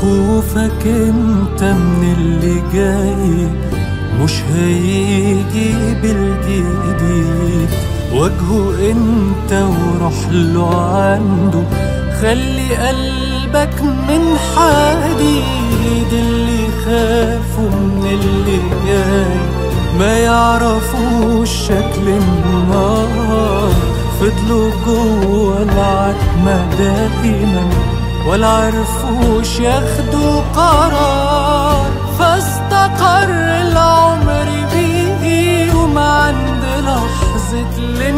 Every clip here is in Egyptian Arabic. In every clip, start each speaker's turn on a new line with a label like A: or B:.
A: خوفك انت من اللي جاي مش هيجي بالجديد واجهه انت وروح له عنده خلي قلبك من حديد اللي خافوا من اللي جاي ما يعرفوش شكل النار فضلوا جوه العتمة دايما ولا عرفوش ياخدوا قرار فاستقر العمر بيهم عند لحظة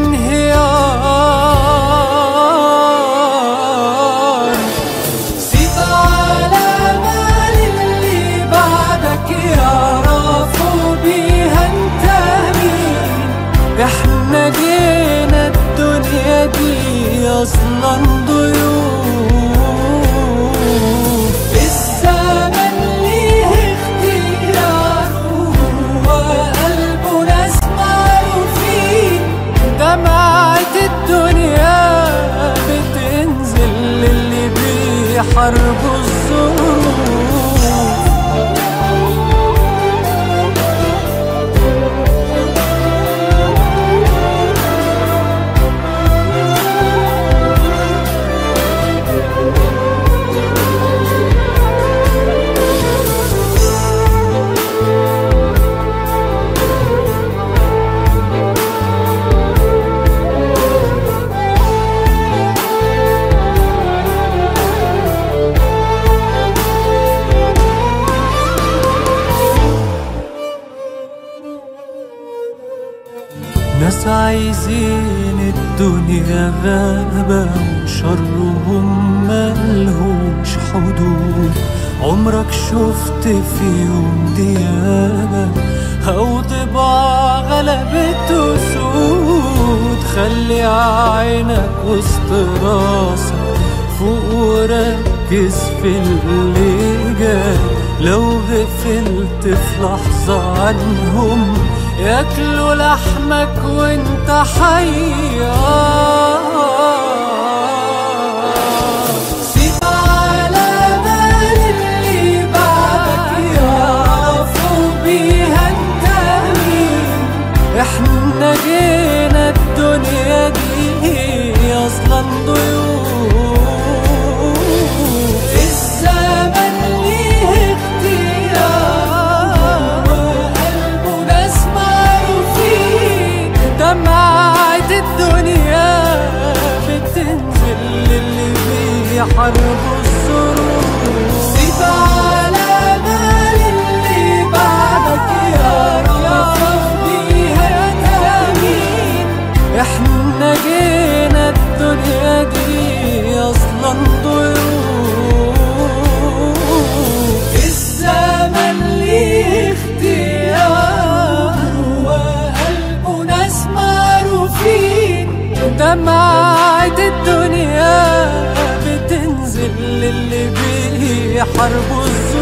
A: الانهيار سيب علامة للي بعدك يعرفوا بيها انت مين احنا جينا الدنيا دي اصلا ضيوف الزمن ليه اختياره وقلبه ناس معروفين دمعة الدنيا بتنزل للي بيحاربوا الظروف ناس عايزين الدنيا غابة وشرهم ملهوش حدود عمرك شفت في يوم ديابة أو ضباع غلبت أسود خلي عينك وسط راسك فوق وركز في اللي جاي لو غفلت في لحظة عنهم ياكلوا لحمك وانت حيار سيب علامة للي بعدك يعرفوا بيها انت مين احنا جينا الدنيا دي اصلا ضيوف الزمن ليه اختيار وقلبه ناس معروفين دمعة الدنيا بتنزل للي بيحاربوا الظروف سيب علامة للي بعدك يعرف بيها انت مين احنا جينا الدنيا دي اصلا ضيوف الزمن ليه اختيار وقلبه ناس معروفين دمعة الدنيا بتنزل للي بيحاربوا الظروف